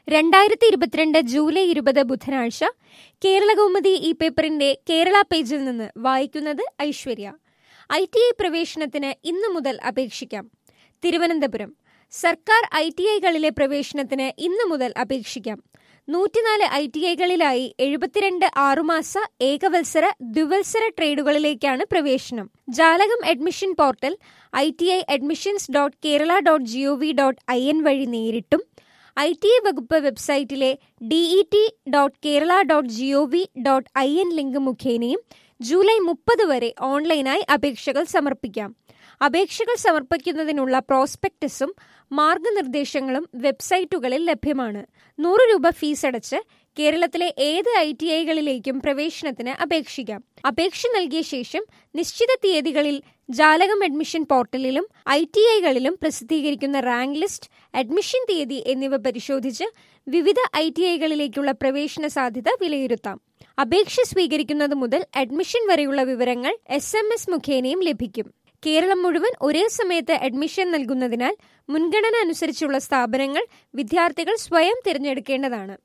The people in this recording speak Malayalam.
രണ്ടായിരത്തി ഇരുപത്തിരണ്ട് ജൂലൈ ഇരുപത് ബുധനാഴ്ച കേരളകൗമുദി ഈ പേപ്പറിന്റെ കേരള പേജിൽ നിന്ന് വായിക്കുന്നത് ഐശ്വര്യ ഐ ടി ഐ പ്രവേശനത്തിന് ഇന്നു മുതൽ അപേക്ഷിക്കാം തിരുവനന്തപുരം സർക്കാർ ഐ ടി ഐകളിലെ പ്രവേശനത്തിന് ഇന്നു മുതൽ അപേക്ഷിക്കാം നൂറ്റിനാല് ഐ ടി ഐകളിലായി എഴുപത്തിരണ്ട് ആറുമാസ ഏകവത്സര ദ്വിവത്സര ട്രേഡുകളിലേക്കാണ് പ്രവേശനം ജാലകം admission portal I T I admissions dot Kerala dot G O V dot I N വഴി നേരിട്ടും ഐ ടി ഐ വകുപ്പ് വെബ്സൈറ്റിലെ D E T dot Kerala dot G O V dot I N link മുഖേനയും ജൂലൈ മുപ്പത് വരെ ഓൺലൈനായി അപേക്ഷകൾ സമർപ്പിക്കാം അപേക്ഷകൾ സമർപ്പിക്കുന്നതിനുള്ള പ്രോസ്പെക്ടസും മാർഗനിർദ്ദേശങ്ങളും വെബ്സൈറ്റുകളിൽ ലഭ്യമാണ് നൂറ് രൂപ ഫീസ് അടച്ച് കേരളത്തിലെ ഏത് ഐ ടി ഐകളിലേക്കും പ്രവേശനത്തിന് അപേക്ഷിക്കാം അപേക്ഷ നൽകിയ ശേഷം നിശ്ചിത തീയതികളിൽ ജാലകം അഡ്മിഷൻ പോർട്ടലിലും ഐ ടി ഐകളിലും പ്രസിദ്ധീകരിക്കുന്ന റാങ്ക് ലിസ്റ്റ് അഡ്മിഷൻ തീയതി എന്നിവ പരിശോധിച്ച് വിവിധ ഐ ടി ഐകളിലേക്കുള്ള പ്രവേശന സാധ്യത വിലയിരുത്താം അപേക്ഷ സ്വീകരിക്കുന്നത് മുതൽ അഡ്മിഷൻ വരെയുള്ള വിവരങ്ങൾ എസ് എം എസ് മുഖേനയും ലഭിക്കും കേരളം മുഴുവൻ ഒരേ സമയത്ത് അഡ്മിഷൻ നൽകുന്നതിനാൽ മുൻഗണന അനുസരിച്ചുള്ള സ്ഥാപനങ്ങൾ വിദ്യാർത്ഥികൾ സ്വയം തിരഞ്ഞെടുക്കേണ്ടതാണ്